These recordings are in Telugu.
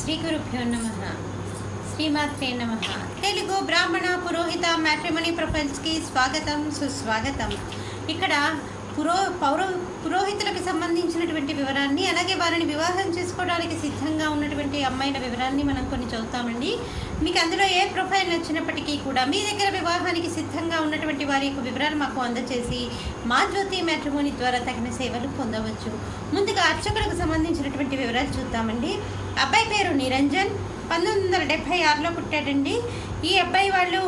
శ్రీ గురుభ్యో నమ శ్రీమాత్రే నమ తెలుగు బ్రాహ్మణ పురోహిత మ్యాట్రిమనీ ప్రొఫైల్స్కి స్వాగతం సుస్వాగతం ఇక్కడ పురో పౌర పురోహితులకు సంబంధించినటువంటి వివరాన్ని అలాగే వారిని వివాహం చేసుకోవడానికి సిద్ధంగా ఉన్నటువంటి అమ్మాయిల వివరాన్ని మనం కొన్ని చదువుతామండి మీకు అందులో ఏ ప్రొఫైల్ నచ్చినప్పటికీ కూడా మీ దగ్గర వివాహానికి సిద్ధంగా ఉన్నటువంటి వారి యొక్క వివరాలు మాకు అందచేసి మా జ్యోతి మ్యాట్రిమోని ద్వారా తగిన సేవలు పొందవచ్చు ముందుగా అర్చకులకు సంబంధించినటువంటి వివరాలు చూద్దామండి అబ్బాయి పేరు నిరంజన్ పంతొమ్మిది వందల డెబ్భై ఆరులో పుట్టాడండి ఈ అబ్బాయి వాళ్ళు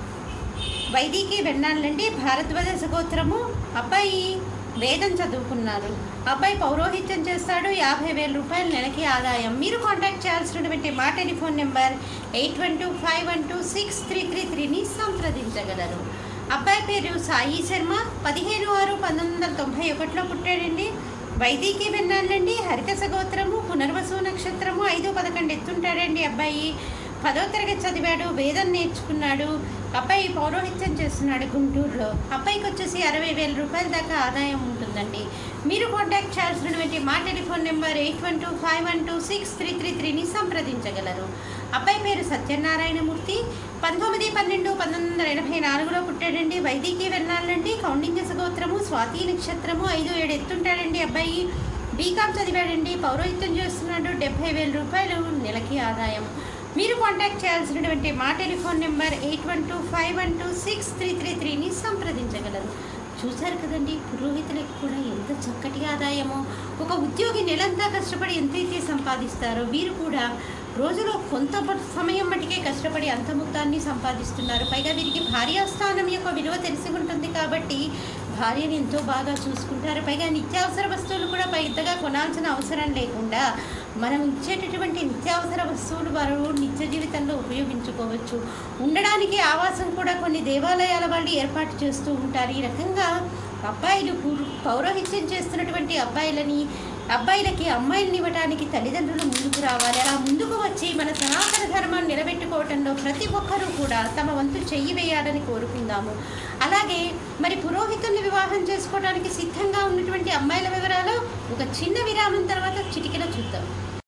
వైదికి వెన్నాళ్ళండి భారద్వాజ గోత్రము అబ్బాయి వేదం చదువుకున్నారు అబ్బాయి పౌరోహిత్యం చేస్తాడు యాభై వేల రూపాయల నెలకి ఆదాయం మీరు కాంటాక్ట్ చేయాల్సినటువంటి మా telephone number eight one two five one two six three three త్రీని సంప్రదించగలరు అబ్బాయి పేరు సాయి శర్మ పదిహేను ఆరు పంతొమ్మిది వందల తొంభై ఒకటిలో పుట్టాడండి వైదికి వెన్నాళ్ళండి హరిత గోత్రము పునర్వసు నక్షత్రము ఐదు పదకొండు ఎత్తుంటాడండి అబ్బాయి పదో తరగతి చదివాడు వేదం నేర్చుకున్నాడు అబ్బాయి పౌరోహిత్యం చేస్తున్నాడు గుంటూరులో అబ్బాయికి వచ్చేసి అరవై వేల రూపాయల దాకా ఆదాయం ఉంటుందండి మీరు కాంటాక్ట్ చేయాల్సినటువంటి మా telephone number eight one two five one two six three three త్రీని సంప్రదించగలరు అబ్బాయి పేరు సత్యనారాయణమూర్తి పంతొమ్మిది పన్నెండు పంతొమ్మిది వందల ఎనభై నాలుగులో పుట్టాడండి వైదికి వెళ్ళాలండి కౌండింగ గోత్రము స్వాతి నక్షత్రము ఐదు ఏడు ఎత్తుంటాడండి అబ్బాయి బీకామ్ చదివాడండి పౌరోహిత్యం చేస్తున్నాడు డెబ్బై వేల రూపాయలు నెలకి ఆదాయం మీరు కాంటాక్ట్ చేయాల్సినటువంటి మా telephone number eight one two five one two six three three త్రీని సంప్రదించగలరు చూశారు కదండి పురోహితులకు కూడా ఎంత చక్కటి ఆదాయమో ఒక ఉద్యోగి నెలంతా కష్టపడి ఎంతైతే సంపాదిస్తారో వీరు కూడా రోజులో కొంత ప- సమయం మటుకే కష్టపడి అంత మొత్తాన్ని సంపాదిస్తున్నారు పైగా వీరికి భార్యాస్థానం యొక్క విలువ తెలిసి ఉంటుంది కాబట్టి భార్యని ఎంతో బాగా చూసుకుంటారు పైగా నిత్యావసర వస్తువులు కూడా పెద్దగా కొనాల్సిన అవసరం లేకుండా మనం ఇచ్చేటటువంటి నిత్యావసర వస్తువులు వారు నిత్య జీవితంలో ఉపయోగించుకోవచ్చు ఉండడానికి ఆవాసం కూడా కొన్ని దేవాలయాల వాళ్ళు ఏర్పాటు చేస్తూ ఉంటారు ఈ రకంగా అబ్బాయిలు పౌర- పౌరోహిత్యం చేస్తున్నటువంటి అబ్బాయిలని అబ్బాయిలకి అమ్మాయిల్ని ఇవ్వడానికి తల్లిదండ్రులు ముందుకు రావాలి అలా ముందుకు వచ్చి మన సనాతన ధర్మాన్ని నిలబెట్టుకోవటంలో ప్రతి ఒక్కరూ కూడా తమ వంతు చెయ్యి వేయాలని కోరుకుందాము అలాగే మరి పురోహితుల్ని వివాహం చేసుకోవడానికి సిద్ధంగా ఉన్నటువంటి అమ్మాయిల వివరాలు ఒక చిన్న విరామం తర్వాత చిటికెలో చూద్దాం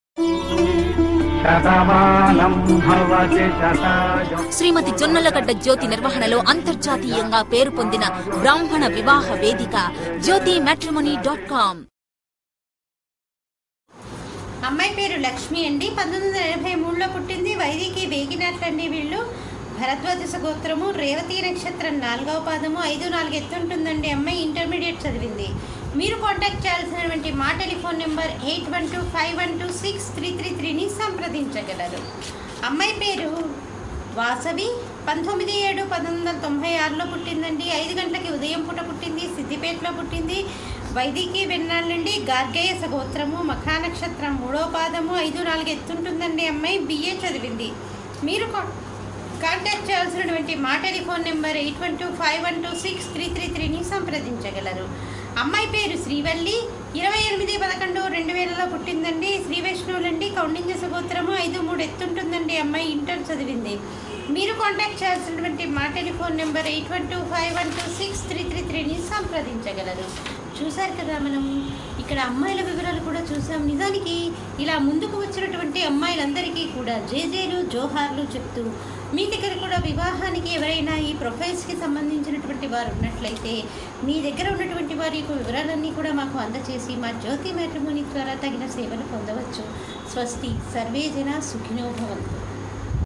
శతమానం భవతి శతాయు శ్రీమతి జొన్నలగడ్డ జ్యోతి నిర్వహణలో అంతర్జాతీయంగా పేరు పొందిన బ్రాహ్మణ వివాహ వేదిక జ్యోతి మ్యాట్రిమోనీ డాట్ కామ్ అమ్మాయి పేరు లక్ష్మి అండి పంతొమ్మిది వందల ఎనభై మూడులో పుట్టింది వైదికి వేగినట్లండి వీళ్ళు భరద్వాజ గోత్రము రేవతి నక్షత్రం నాలుగవ పాదము ఐదు నాలుగు ఎత్తుంటుందండి అమ్మాయి ఇంటర్మీడియట్ చదివింది మీరు కాంటాక్ట్ చేయాల్సినటువంటి మా telephone number eight one two five one two six three three త్రీని సంప్రదించగలరు అమ్మాయి పేరు వాసవి పంతొమ్మిది ఏడు పంతొమ్మిది వందల తొంభై ఆరులో పుట్టిందండి ఐదు గంటలకి ఉదయం పూట పుట్టింది సిద్దిపేటలో పుట్టింది వైదికి వెన్నాళ్ళండి గార్గేయ సగోత్రము మఖా నక్షత్రం మూడో పాదము ఐదు నాలుగు ఎత్తుంటుందండి అమ్మాయి బిఏ చదివింది మీరు కా- కాంటాక్ట్ చేయాల్సినటువంటి మా telephone number eight one two five one two six three three త్రీని సంప్రదించగలరు అమ్మాయి పేరు శ్రీవల్లి ఇరవై ఎనిమిది పదకొండు రెండు వేలలో పుట్టిందండి శ్రీ వైష్ణవులండి కౌండింగ సగోత్రము ఐదు మూడు ఎత్తుంటుందండి అమ్మాయి ఇంటర్ చదివింది మీరు కాంటాక్ట్ చేయాల్సినటువంటి మా telephone number eight one two five one two six three three త్రీని సంప్రదించగలరు చూశారు కదా మనం ఇక్కడ అమ్మాయిల వివరాలు కూడా చూసాం నిజానికి ఇలా ముందుకు వచ్చినటువంటి అమ్మాయిలందరికీ కూడా జేజేలు జోహార్లు చెప్తూ మీ దగ్గర కూడా వివాహానికి ఎవరైనా ఈ ప్రొఫైల్స్కి సంబంధించినటువంటి వారు ఉన్నట్లయితే మీ దగ్గర ఉన్నటువంటి వారి యొక్క వివరాలన్నీ కూడా మాకు అందచేసి మా జ్యోతి మ్యాట్రిమోని ద్వారా తగిన సేవలు పొందవచ్చు స్వస్తి సర్వే జన సుఖినో భవంతు